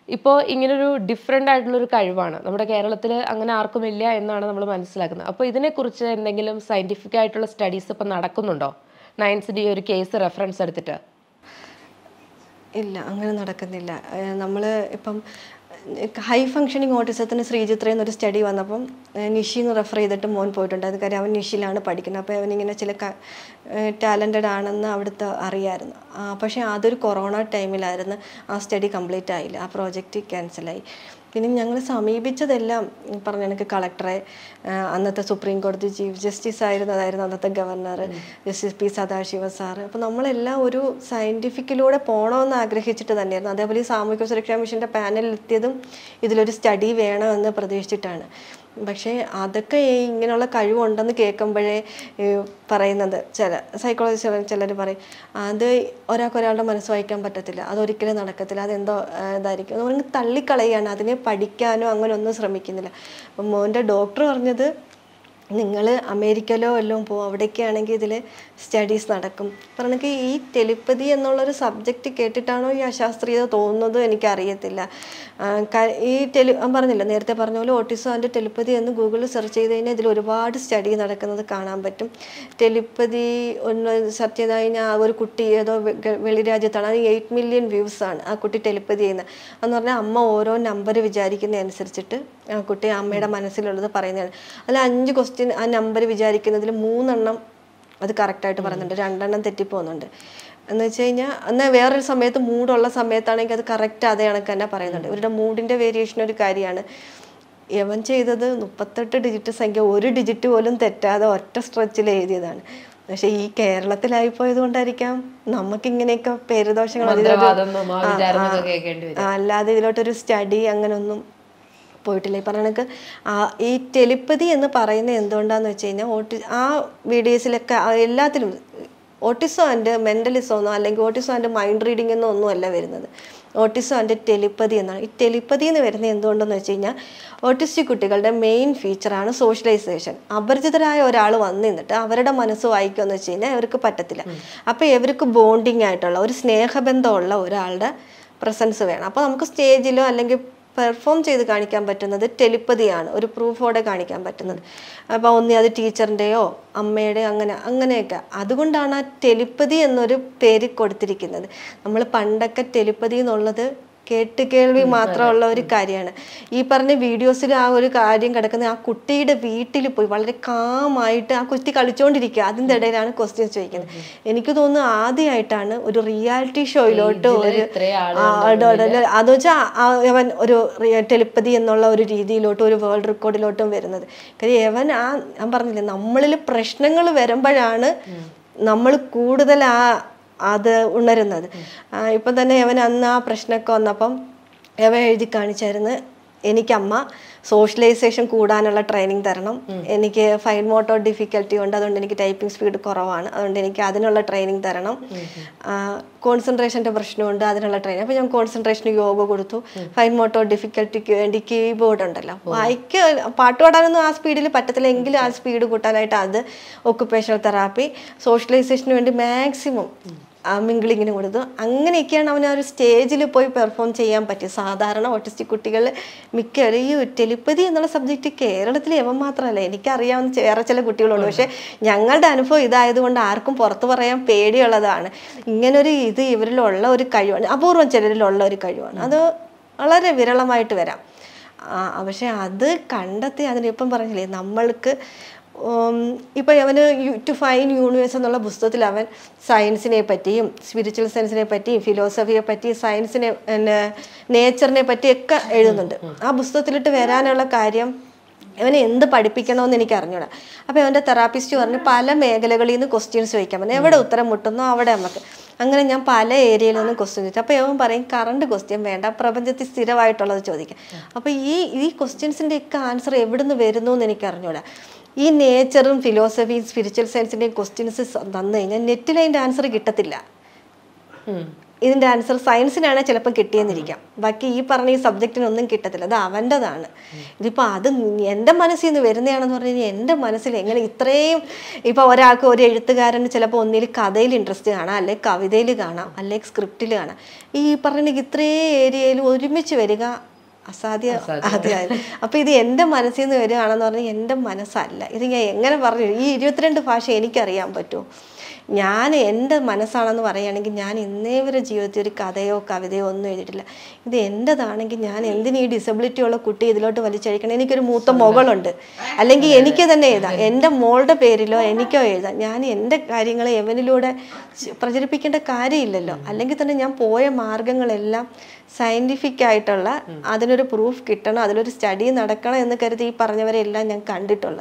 ഇപ്പോൾ ഇങ്ങനൊരു ഡിഫറെൻ്റ് ആയിട്ടുള്ളൊരു കഴിവാണ് നമ്മുടെ കേരളത്തിൽ അങ്ങനെ ആർക്കും ഇല്ല എന്നാണ് നമ്മൾ മനസ്സിലാക്കുന്നത് അപ്പോൾ ഇതിനെക്കുറിച്ച് എന്തെങ്കിലും സയൻറ്റിഫിക് ആയിട്ടുള്ള സ്റ്റഡീസ് ഇപ്പം നടക്കുന്നുണ്ടോ നയൻസിൻ്റെ ഈ ഒരു കേസ് റെഫറൻസ് എടുത്തിട്ട് ഇല്ല അങ്ങനെ നടക്കുന്നില്ല നമ്മൾ ഇപ്പം ഹൈ ഫങ്ഷനിങ് ഓട്ടിസത്തിന് ശ്രീചിത്ര എന്നൊരു സ്റ്റഡി വന്നപ്പം ഏഹ് നിഷിന്ന് റെഫർ ചെയ്തിട്ട് മോൻ പോയിട്ടുണ്ട് അത് കാര്യം അവൻ നിഷിലാണ് പഠിക്കുന്നത് അപ്പോൾ അവനിങ്ങനെ ചില ടാലൻറ്റഡ് ആണെന്ന് അവിടുത്തെ അറിയായിരുന്നു ആ, പക്ഷേ അതൊരു കൊറോണ ടൈമിലായിരുന്നു ആ സ്റ്റഡി കംപ്ലീറ്റ് ആയില്ല ആ പ്രോജക്റ്റ് ക്യാൻസലായി പിന്നെ ഞങ്ങൾ സമീപിച്ചതെല്ലാം ഈ പറഞ്ഞ കണക്ക് കളക്ടറെ ആ, അന്നത്തെ സുപ്രീം കോടതി ചീഫ് ജസ്റ്റിസ് ആയിരുന്നതായിരുന്നു അന്നത്തെ governor justice P Sadashiva sir അപ്പോൾ നമ്മളെല്ലാം ഒരു സയൻറ്റിഫിക്കിലൂടെ പോകണമെന്ന് ആഗ്രഹിച്ചിട്ട് തന്നെയായിരുന്നു അതേപോലെ ഈ സാമൂഹ്യ സുരക്ഷാ മിഷൻ്റെ പാനലിൽ എത്തിയതും ഇതിലൊരു സ്റ്റഡി വേണമെന്ന് പ്രതീക്ഷിച്ചിട്ടാണ് പക്ഷേ അതൊക്കെ ഈ ഇങ്ങനെയുള്ള കഴിവുണ്ടെന്ന് കേൾക്കുമ്പോഴേ ഈ പറയുന്നത് ചില സൈക്കോളജി ചിലർ പറയും അത് ഒരാൾക്ക് ഒരാളുടെ മനസ്സ് വായിക്കാൻ പറ്റത്തില്ല അതൊരിക്കലും നടക്കത്തില്ല അതെന്തോ ആ, ഇതായിരിക്കും നമ്മൾ തള്ളിക്കളയാണ് അതിനെ പഠിക്കാനോ അങ്ങനെ ഒന്നും ശ്രമിക്കുന്നില്ല അപ്പം മോൻ്റെ ഡോക്ടർ പറഞ്ഞത് നിങ്ങൾ അമേരിക്കയിലോ വല്ലതും പോകും അവിടേക്ക് ആണെങ്കിൽ ഇതിൽ സ്റ്റഡീസ് നടക്കും പറഞ്ഞെങ്കിൽ ഈ ടെലിപ്പതി എന്നുള്ളൊരു സബ്ജക്റ്റ് കേട്ടിട്ടാണോ ഈ അശാസ്ത്രീയത തോന്നുന്നത് എനിക്കറിയത്തില്ല ആ, ക- ഈ ടെലി ഞാൻ പറഞ്ഞില്ല നേരത്തെ പറഞ്ഞ പോലെ ഓട്ടിസം ആൻഡ് ടെലിപ്പതി എന്ന് ഗൂഗിളിൽ സെർച്ച് ചെയ്ത് കഴിഞ്ഞാൽ ഇതിൽ ഒരുപാട് സ്റ്റഡി നടക്കുന്നത് കാണാൻ പറ്റും ടെലിപ്പതി ഒന്ന് സെർച്ച് ചെയ്ത് കഴിഞ്ഞാൽ ആ ഒരു കുട്ടി ഏതോ വെ- ഗ- വെളിരാജ്യത്താണ് അത് എയ്റ്റ് മില്യൺ വ്യൂസ് ആണ് ആ കുട്ടി ടെലിപ്പതി ചെയ്യുന്നത് എന്ന് പറഞ്ഞാൽ അമ്മ ഓരോ നമ്പർ വിചാരിക്കുന്ന അനുസരിച്ചിട്ട് ആ കുട്ടി അമ്മയുടെ മനസ്സിലുള്ളത് പറയുന്നതാണ് അതിൽ അഞ്ച് ക്വസ്റ്റ്യൻ ആ നമ്പർ വിചാരിക്കുന്നതിൽ മൂന്നെണ്ണം അത് കറക്റ്റായിട്ട് പറയുന്നുണ്ട് രണ്ടെണ്ണം തെറ്റിപ്പോകുന്നുണ്ട് എന്ന് വെച്ച് കഴിഞ്ഞാൽ എന്നാൽ വേറൊരു സമയത്ത് മൂഡുള്ള സമയത്താണെങ്കിൽ അത് കറക്റ്റ് അതേ കണക്ക് തന്നെ പറയുന്നുണ്ട് ഇവരുടെ മൂഡിൻ്റെ വേരിയേഷൻ ഒരു കാര്യമാണ് യവൻ ചെയ്തത് മുപ്പത്തെട്ട് ഡിജിറ്റ് സംഖ്യ ഒരു ഡിജിറ്റ് പോലും തെറ്റാതെ ഒറ്റ സ്ട്രെച്ചിൽ എഴുതിയതാണ് പക്ഷെ ഈ കേരളത്തിലായി പോയത് കൊണ്ടായിരിക്കാം നമുക്കിങ്ങനെയൊക്കെ പേരുദോഷങ്ങൾ അതിലൊരു- മന്ത്രവാദം, ആ, വിചാരം ആ, എന്നൊക്കെ കേൾക്കേണ്ടി വരും ആ, അല്ലാതെ ഇതിലോട്ടൊരു സ്റ്റഡി അങ്ങനൊന്നും പോയിട്ടില്ല ഈ പറഞ്ഞ കണക്ക് ആ ഈ ടെലിപ്പതി എന്ന് പറയുന്നത് എന്തുകൊണ്ടാന്ന് വെച്ച് കഴിഞ്ഞാൽ ഓട്ടി ആ വീഡിയോസിലൊക്കെ ആ എല്ലാത്തിലും ഓട്ടിസം ആൻഡ് മെൻ്റലിസം ഒന്നോ അല്ലെങ്കിൽ ഓട്ടിസം ആൻഡ് മൈൻഡ് റീഡിംഗ് എന്നോ ഒന്നുമല്ല വരുന്നത് ഓട്ടിസം ആൻഡ് ടെലിപ്പതി എന്നാണ് ഈ ടെലിപ്പതി എന്ന് വരുന്നത് എന്തുകൊണ്ടെന്ന് വെച്ച് കഴിഞ്ഞാൽ ഓട്ടിസ്റ്റിക് കുട്ടികളുടെ മെയിൻ ഫീച്ചറാണ് സോഷ്യലൈസേഷൻ അപരിചിതരായ ഒരാൾ വന്ന് നിന്നിട്ട് അവരുടെ മനസ്സ് വായിക്കുമെന്ന് വെച്ച് കഴിഞ്ഞാൽ ഇവർക്ക് പറ്റത്തില്ല അപ്പോൾ ഇവർക്ക് ബോണ്ടിങ് ആയിട്ടുള്ള ഒരു സ്നേഹബന്ധമുള്ള ഒരാളുടെ പ്രസൻസ് വേണം അപ്പോൾ നമുക്ക് സ്റ്റേജിലോ അല്ലെങ്കിൽ പെർഫോം ചെയ്ത് കാണിക്കാൻ പറ്റുന്നത് ടെലിപ്പതിയാണ് ഒരു പ്രൂഫോടെ കാണിക്കാൻ പറ്റുന്നത് അപ്പോൾ ഒന്നി അത് ടീച്ചറിൻ്റെയോ അമ്മയുടെയോ അങ്ങനെ അങ്ങനെയൊക്കെ അതുകൊണ്ടാണ് ആ ടെലിപ്പതി എന്നൊരു പേര് കൊടുത്തിരിക്കുന്നത് നമ്മൾ പണ്ടൊക്കെ ടെലിപ്പതി എന്നുള്ളത് കേട്ട് കേൾവി മാത്രമുള്ള ഒരു കാര്യമാണ് ഈ പറഞ്ഞ വീഡിയോസിൽ ആ ഒരു കാര്യം കിടക്കുന്ന ആ കുട്ടിയുടെ വീട്ടിൽ പോയി വളരെ കാമായിട്ട് ആ കുട്ടി കളിച്ചുകൊണ്ടിരിക്കുക അതിൻ്റെ ഇടയിലാണ് ക്വസ്റ്റ്യൻസ് ചോദിക്കുന്നത് എനിക്ക് തോന്നുന്നു ആദ്യമായിട്ടാണ് ഒരു റിയാലിറ്റി ഷോയിലോട്ട് ഒരു ഇത്രയും ആ, ഇടപെടല് അത് വെച്ചാൽ അവൻ ഒരു ടെലിപ്പതി എന്നുള്ള ഒരു രീതിയിലോട്ടും ഒരു വേൾഡ് റെക്കോർഡിലോട്ടും വരുന്നത് കാര്യം അവൻ ആ ഞാൻ പറഞ്ഞില്ലേ നമ്മളിൽ പ്രശ്നങ്ങൾ വരുമ്പോഴാണ് നമ്മൾ കൂടുതൽ ആ അത് ഉണരുന്നത് ആ, ഇപ്പം തന്നെ അവൻ അന്ന് ആ പ്രശ്നമൊക്കെ വന്നപ്പം അവൻ എഴുതി കാണിച്ചായിരുന്നു എനിക്കമ്മ സോഷ്യലൈസേഷൻ കൂടാനുള്ള ട്രെയിനിങ് തരണം എനിക്ക് ഫൈൻ മോട്ടോർ ഡിഫിക്കൽറ്റി ഉണ്ട് അതുകൊണ്ട് എനിക്ക് ടൈപ്പിംഗ് സ്പീഡ് കുറവാണ് അതുകൊണ്ട് എനിക്ക് അതിനുള്ള ട്രെയിനിങ് തരണം കോൺസെൻട്രേഷൻ്റെ പ്രശ്നമുണ്ട് അതിനുള്ള ട്രെയിനിങ് അപ്പോൾ ഞാൻ കോൺസെൻട്രേഷന് യോഗ കൊടുത്തു ഫൈൻ മോട്ടോർ ഡിഫിക്കൽറ്റിക്ക് വേണ്ടി കീബോർഡ് ഉണ്ടല്ലോ വായിക്ക് പാട്ട് പാടാനൊന്നും ആ സ്പീഡിൽ പറ്റത്തില്ല എങ്കിലും ആ സ്പീഡ് കൂട്ടാനായിട്ട് അത് ഒക്കുപേഷണൽ തെറാപ്പി സോഷ്യലൈസേഷന് വേണ്ടി മാക്സിമം മിങ്കിളിങ്ങിന് കൊടുത്തു അങ്ങനെയൊക്കെയാണ് അവൻ ആ ഒരു സ്റ്റേജിൽ പോയി പെർഫോം ചെയ്യാൻ പറ്റിയത് സാധാരണ ഓട്ടിസ്റ്റിക് കുട്ടികൾ മിക്കവരും ഈ ടെലിപ്പതി എന്നുള്ള സബ്ജക്റ്റ് കേരളത്തിൽ എവൻ മാത്രമല്ല എനിക്കറിയാവുന്ന വേറെ ചില കുട്ടികളുണ്ട് പക്ഷേ ഞങ്ങളുടെ അനുഭവം ഇതായതുകൊണ്ട് ആർക്കും പുറത്ത് പറയാൻ പേടിയുള്ളതാണ് ഇങ്ങനൊരു ഇത് ഇവരിലുള്ള ഒരു കഴിവാണ് അപൂർവം ചിലരിലുള്ള ഒരു കഴിവാണ് അത് വളരെ വിരളമായിട്ട് വരാം ആ, പക്ഷെ അത് കണ്ടെത്തി അതിനിപ്പം പറഞ്ഞില്ലേ നമ്മൾക്ക് ഉം, ഇപ്പൊ അവന് ടു ഫൈൻ യൂണിവേഴ്സ് എന്നുള്ള പുസ്തകത്തിൽ അവൻ സയൻസിനെ പറ്റിയും സ്പിരിച്വൽ സയൻസിനെ പറ്റിയും ഫിലോസഫിയെ പറ്റി സയൻസിനെ പിന്നെ നേച്ചറിനെ പറ്റിയൊക്കെ എഴുതുന്നുണ്ട് ആ പുസ്തകത്തിലിട്ട് വരാനുള്ള കാര്യം അവനെ എന്ത് പഠിപ്പിക്കണമെന്ന് എനിക്ക് അറിഞ്ഞൂടാ അപ്പോൾ അവൻ്റെ തെറാപ്പിസ്റ്റ് പറഞ്ഞു പല മേഖലകളിൽ നിന്ന് ക്വസ്റ്റ്യൻസ് ചോദിക്കാൻ പറഞ്ഞു എവിടെ ഉത്തരം മുട്ടുന്നോ അവിടെ നമുക്ക് അങ്ങനെ ഞാൻ പല ഏരിയയിൽ നിന്നും ക്വസ്റ്റ്യൻ ചോദിച്ചു അപ്പോൾ അവൻ പറയും കറണ്ട് ക്വസ്റ്റ്യൻ വേണ്ട പ്രപഞ്ചത്തിൽ സ്ഥിരമായിട്ടുള്ളത് ചോദിക്കാം അപ്പോൾ ഈ ഈ ക്വസ്റ്റ്യൻസിൻ്റെ ഒക്കെ ആൻസർ എവിടുന്ന് വരുന്നു എന്ന് എനിക്ക് അറിഞ്ഞൂടാ ഈ നേച്ചറും ഫിലോസഫിയും സ്പിരിച്വൽ സയൻസിൻ്റെയും ക്വസ്റ്റ്യൻസ് തന്നു കഴിഞ്ഞാൽ നെറ്റിൽ അതിൻ്റെ ആൻസർ കിട്ടത്തില്ല ഇതിൻ്റെ ആൻസർ സയൻസിനാണ് ചിലപ്പോൾ കിട്ടിയെന്നിരിക്കാം ബാക്കി ഈ പറഞ്ഞ ഈ സബ്ജക്റ്റിനൊന്നും കിട്ടത്തില്ല അത് അവൻ്റെതാണ് ഇതിപ്പോൾ അത് എൻ്റെ മനസ്സിൽ നിന്ന് വരുന്നതാണെന്ന് പറഞ്ഞു കഴിഞ്ഞാൽ എൻ്റെ മനസ്സിൽ എങ്ങനെ ഇത്രയും ഇപ്പോൾ ഒരാൾക്ക് ഒരു എഴുത്തുകാരന് ചിലപ്പോൾ ഒന്നിൽ കഥയിൽ ഇൻട്രസ്റ്റ് കാണാം അല്ലെങ്കിൽ കവിതയിൽ കാണാം അല്ലെങ്കിൽ സ്ക്രിപ്റ്റിൽ കാണാം ഈ പറഞ്ഞ ഇത്രയും ഏരിയയിൽ ഒരുമിച്ച് വരിക അസാധ്യ അതെ അതെ. അപ്പൊ ഇത് എൻ്റെ മനസ്സിൽ നിന്ന് വരികയാണെന്ന് പറഞ്ഞാൽ എൻ്റെ മനസ്സല്ല ഇത് ഞാൻ എങ്ങനെ പറഞ്ഞു ഈ ഇരുപത്തിരണ്ട് ഭാഷ എനിക്കറിയാൻ പറ്റുമോ ഞാൻ എൻ്റെ മനസ്സാണെന്ന് പറയുകയാണെങ്കിൽ ഞാൻ ഇന്നേ വരെ ജീവിതത്തിൽ ഒരു കഥയോ കവിതയോ ഒന്നും എഴുതിയിട്ടില്ല ഇത് എൻ്റെതാണെങ്കിൽ ഞാൻ എന്തിനു ഈ ഡിസബിലിറ്റി ഉള്ള കുട്ടി ഇതിലോട്ട് വലിച്ചഴിക്കണം എനിക്കൊരു മൂത്ത മകളുണ്ട് അല്ലെങ്കിൽ എനിക്ക് തന്നെ എഴുതാം എൻ്റെ മോളുടെ പേരിലോ എനിക്കോ എഴുതാം ഞാൻ എൻ്റെ കാര്യങ്ങൾ എവനിലൂടെ ച- പ്രചരിപ്പിക്കേണ്ട കാര്യമില്ലല്ലോ അല്ലെങ്കിൽ തന്നെ ഞാൻ പോയ മാർഗങ്ങളെല്ലാം സയൻറ്റിഫിക് ആയിട്ടുള്ള അതിനൊരു പ്രൂഫ് കിട്ടണം അതിലൊരു സ്റ്റഡി നടക്കണം എന്ന് കരുതി ഈ പറഞ്ഞവരെല്ലാം ഞാൻ കണ്ടിട്ടുള്ളത്